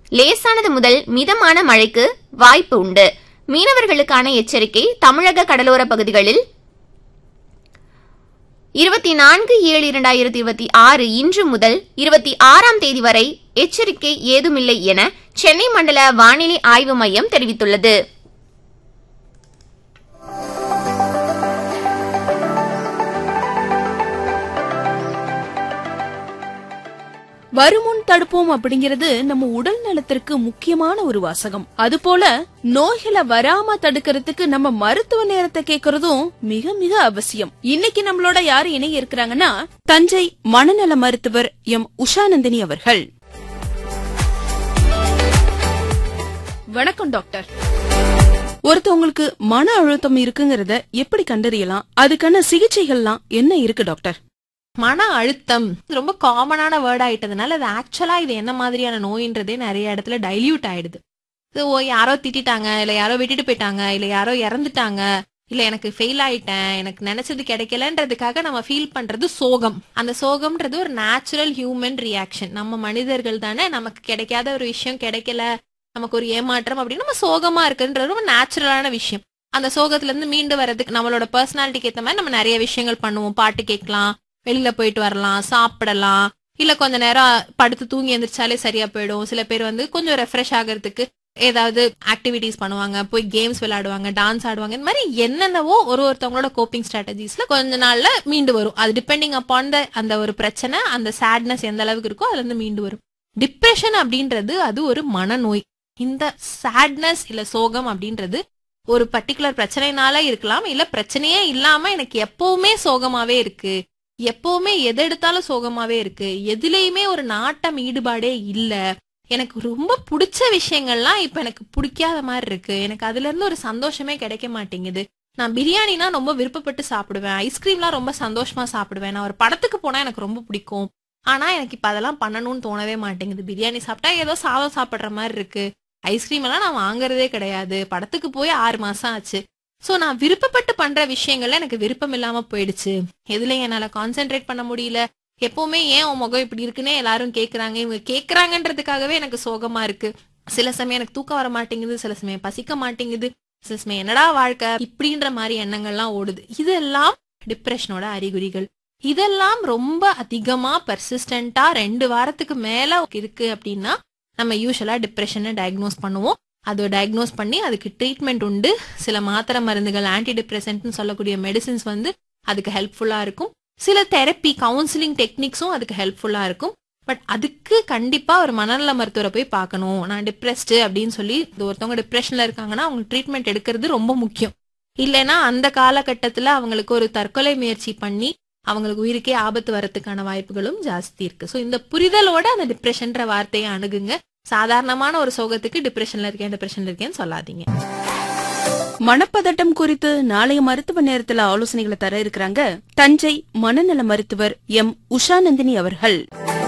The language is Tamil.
லேசானது முதல் மிதமான மழைக்கு வாய்ப்பு உண்டு மீனவர்களுக்கான எச்சரிக்கை தமிழக கடலோர பகுதிகளில் இருபத்தி நான்கு ஏழு இரண்டாயிரத்தி இருபத்தி ஆறு இன்று முதல் இருபத்தி ஆறாம் தேதி வரை எச்சரிக்கை ஏதுமில்லை என சென்னை மண்டல வானிலை ஆய்வு மையம் தெரிவித்துள்ளது வருமுன் தடுப்போம் அப்படிங்கிறது நம்ம உடல் நலத்திற்கு முக்கியமான ஒரு வாசகம் அதுபோல நோய்களை வராம தடுக்கிறதுக்கு நம்ம மருத்துவ நேரத்தை கேக்குறதும் மிக மிக அவசியம் இன்னைக்கு நம்மளோட யாரு இணைய இருக்கிறாங்கன்னா தஞ்சை மனநல மருத்துவர் எம் உஷாநந்தினி அவர்கள் வணக்கம் டாக்டர் ஒருத்தவங்களுக்கு மன அழுத்தம் இருக்குங்கறத எப்படி கண்டறியலாம் அதுக்கான சிகிச்சைகள்லாம் என்ன இருக்கு டாக்டர் மன அழுத்தம் ரொம்ப காமனான வேர்ட் ஆயிட்டதுனால அது ஆக்சுவலா இது என்ன மாதிரியான நோயின்றதே நிறைய இடத்துல டைல்யூட் ஆயிடுது So, ஓ யாரோ திட்டிட்டாங்க இல்ல யாரோ விட்டுட்டு போயிட்டாங்க இல்ல யாரோ இறந்துட்டாங்க இல்ல எனக்கு ஃபெயில் ஆயிட்டேன் எனக்கு நினைச்சது கிடைக்கலன்றதுக்காக நம்ம ஃபீல் பண்றது சோகம் அந்த சோகம்ன்றது ஒரு நேச்சுரல் ஹியூமன் ரியாக்ஷன் நம்ம மனிதர்கள் தானே நமக்கு கிடைக்காத ஒரு விஷயம் கிடைக்கல நமக்கு ஒரு ஏமாற்றம் அப்படின்னு நம்ம சோகமா இருக்குன்றது ரொம்ப நேச்சுரலான விஷயம் அந்த சோகத்துல இருந்து மீண்டு வர்றதுக்கு நம்மளோட பர்சனாலிட்டிக்கு ஏத்த மாதிரி நம்ம நிறைய விஷயங்கள் பண்ணுவோம் பாட்டு கேட்கலாம் வெளியில போயிட்டு வரலாம் சாப்பிடலாம் இல்ல கொஞ்ச நேரம் படுத்து தூங்கி எந்திரிச்சாலே சரியா போயிடும் சில பேர் வந்து கொஞ்சம் ரெஃப்ரெஷ் ஆகிறதுக்கு ஏதாவது ஆக்டிவிட்டிஸ் பண்ணுவாங்க போய் கேம்ஸ் விளையாடுவாங்க டான்ஸ் ஆடுவாங்க இந்த மாதிரி என்னென்னவோ ஒரு ஒருத்தவங்களோட கோப்பிங் ஸ்ட்ராட்டஜிஸ்ல கொஞ்ச நாள்ல மீண்டு வரும் அது டிபெண்டிங் அப்பான் த அந்த ஒரு பிரச்சனை அந்த சேட்னஸ் எந்த அளவுக்கு இருக்கோ அதுல இருந்து மீண்டு வரும் டிப்ரெஷன் அப்படின்றது அது ஒரு மனநோய் இந்த சேட்னஸ் இல்ல சோகம் அப்படின்றது ஒரு பர்டிகுலர் பிரச்சனைனால இருக்கலாம் இல்ல பிரச்சனையே இல்லாம எனக்கு எப்பவுமே சோகமாவே இருக்கு எப்பவுமே எது எடுத்தாலும் சோகமாவே இருக்கு எதுலயுமே ஒரு நாட்டம் ஈடுபாடே இல்ல எனக்கு ரொம்ப பிடிச்ச விஷயங்கள்லாம் இப்ப எனக்கு பிடிக்காத மாதிரி இருக்கு எனக்கு அதுல இருந்து ஒரு சந்தோஷமே கிடைக்க மாட்டேங்குது நான் பிரியாணினா ரொம்ப விருப்பப்பட்டு சாப்பிடுவேன் ஐஸ்கிரீம்லாம் ரொம்ப சந்தோஷமா சாப்பிடுவேன் நான் ஒரு படத்துக்கு போனா எனக்கு ரொம்ப பிடிக்கும் ஆனா எனக்கு இப்ப அதெல்லாம் பண்ணணும்னு தோணவே மாட்டேங்குது பிரியாணி சாப்பிட்டா ஏதோ சாதம் சாப்பிடுற மாதிரி இருக்கு ஐஸ்கிரீம் எல்லாம் நான் வாங்குறதே கிடையாது படத்துக்கு போய் ஆறு மாசம் ஆச்சு சோ நான் விருப்பப்பட்டு பண்ற விஷயங்கள்ல எனக்கு விருப்பம் இல்லாம போயிடுச்சு எதுலயும் என்னால கான்சென்ட்ரேட் பண்ண முடியல எப்பவுமே ஏன் உன் முகம் இப்படி இருக்குன்னே எல்லாரும் கேக்குறாங்க இவங்க கேக்குறாங்கன்றதுக்காகவே எனக்கு சோகமா இருக்கு சில சமயம் எனக்கு தூக்கம் வர மாட்டேங்குது சில சமயம் பசிக்க மாட்டேங்குது சில சமயம் என்னடா வாழ்க்கை இப்படின்ற மாதிரி எண்ணங்கள்லாம் ஓடுது இதெல்லாம் டிப்ரெஷனோட அறிகுறிகள் இதெல்லாம் ரொம்ப அதிகமா பர்சிஸ்டண்டா ரெண்டு வாரத்துக்கு மேல இருக்கு அப்படின்னா நம்ம யூஸ்வலா டிப்ரெஷனை டயக்னோஸ் பண்ணுவோம் அதை டயக்னோஸ் பண்ணி அதுக்கு ட்ரீட்மெண்ட் உண்டு சில மாத்திரை மருந்துகள் ஆன்டி டிப்ரெசன்ட்னு சொல்லக்கூடிய மெடிசின்ஸ் வந்து அதுக்கு ஹெல்ப்ஃபுல்லா இருக்கும் சில தெரப்பி கவுன்சிலிங் டெக்னிக்ஸும் அதுக்கு ஹெல்ப்ஃபுல்லா இருக்கும் பட் அதுக்கு கண்டிப்பா ஒரு மனநல மருத்துவரை போய் பார்க்கணும் நான் டிப்ரெஸ்டு அப்படின்னு சொல்லி இது ஒருத்தவங்க டிப்ரெஷன்ல இருக்காங்கன்னா அவங்க ட்ரீட்மெண்ட் எடுக்கிறது ரொம்ப முக்கியம் இல்லைன்னா அந்த காலகட்டத்துல அவங்களுக்கு ஒரு தற்கொலை முயற்சி பண்ணி அவங்களுக்கு உயிருக்கே ஆபத்து வரதுக்கான வாய்ப்புகளும் ஜாஸ்தி இருக்கு ஸோ இந்த புரிதலோட அந்த டிப்ரெஷன்ற வார்த்தையை அணுகுங்க சாதாரணமான ஒரு சோகத்துக்கு டிப்ரெஷன்ல இருக்கேன் டிப்ரெஷன்ல இருக்கேன்னு சொல்லாதீங்க மனப்பதட்டம் குறித்து நாளைய மருத்துவ நேரத்துல ஆலோசனைகளை தர இருக்கிறாங்க தஞ்சை மனநல மருத்துவர் எம் உஷாநந்தினி அவர்கள்